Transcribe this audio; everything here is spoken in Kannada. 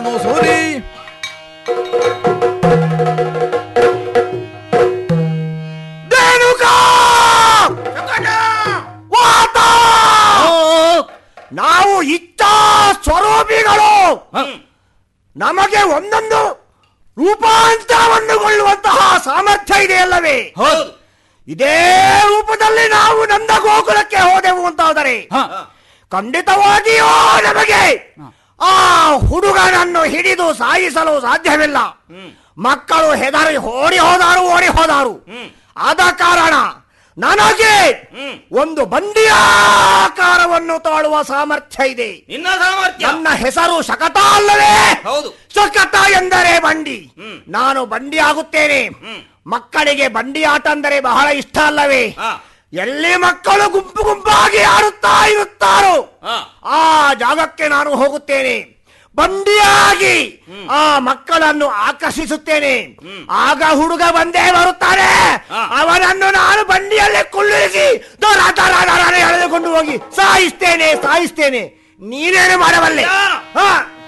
ಸೋರಿ ರೇಣುಕಾ ವಾತ ನಾವು ಇಚ್ಛಾ ಸ್ವರೂಪಿಗಳು ನಮಗೆ ಒಂದೊಂದು ರೂಪಾಂತರವನ್ನುಗೊಳ್ಳುವಂತಹ ಸಾಮರ್ಥ್ಯ ಇದೆಯಲ್ಲವೇ ಹೌದು ಇದೇ ರೂಪದಲ್ಲಿ ನಾವು ನಂದ ಗೋಕುಲಕ್ಕೆ ಹೋದೆವು ಅಂತಾದರೆ ಖಂಡಿತವಾಗಿಯೂ ನಮಗೆ ಆ ಹುಡುಗನನ್ನು ಹಿಡಿದು ಸಾಯಿಸಲು ಸಾಧ್ಯವಿಲ್ಲ ಮಕ್ಕಳು ಹೆದರಿ ಓಡಿ ಹೋದಾರು ಓಡಿ ಹೋದಾರು ಆದ ಕಾರಣ ನನಗೆ ಒಂದು ಬಂಡಿಯಾಕಾರವನ್ನು ತಾಳುವ ಸಾಮರ್ಥ್ಯ ಇದೆ ನಿನ್ನ ಸಾಮರ್ಥ್ಯ ನನ್ನ ಹೆಸರು ಶಕಟ ಅಲ್ಲವೇ ಹೌದು ಶಕಟ ಎಂದರೆ ಬಂಡಿ ನಾನು ಬಂಡಿ ಆಗುತ್ತೇನೆ ಮಕ್ಕಳಿಗೆ ಬಂಡಿ ಆಟ ಅಂದರೆ ಬಹಳ ಇಷ್ಟ ಅಲ್ಲವೇ ಹಾ. ಎಲ್ಲಿ ಮಕ್ಕಳು ಗುಂಪು ಗುಂಪಾಗಿ ಆಡುತ್ತಾ ಇರುತ್ತಾರೋ ಹಾ. ಆ ಜಾಗಕ್ಕೆ ನಾನು ಹೋಗುತ್ತೇನೆ ಬಂಡಿಯಾಗಿ ಆ ಮಕ್ಕಳನ್ನು ಆಕರ್ಷಿಸುತ್ತೇನೆ ಆಗ ಹುಡುಗ ಬಂದೇ ಬರುತ್ತಾನೆ ಹಾ. ಅವನನ್ನು ನಾನು ಬಂಡಿಯಲ್ಲೇ ಕುಳ್ಳಿರಿಸಿ ದರ ದರ ದರ ಎಳೆದುಕೊಂಡು ಹೋಗಿ ಸಾಯಿಸ್ತೇನೆ ಸಾಯಿಸ್ತೇನೆ ನೀನೇನು ಮಾಡಬಲ್ಲೆ ಯಾ. ಹಾ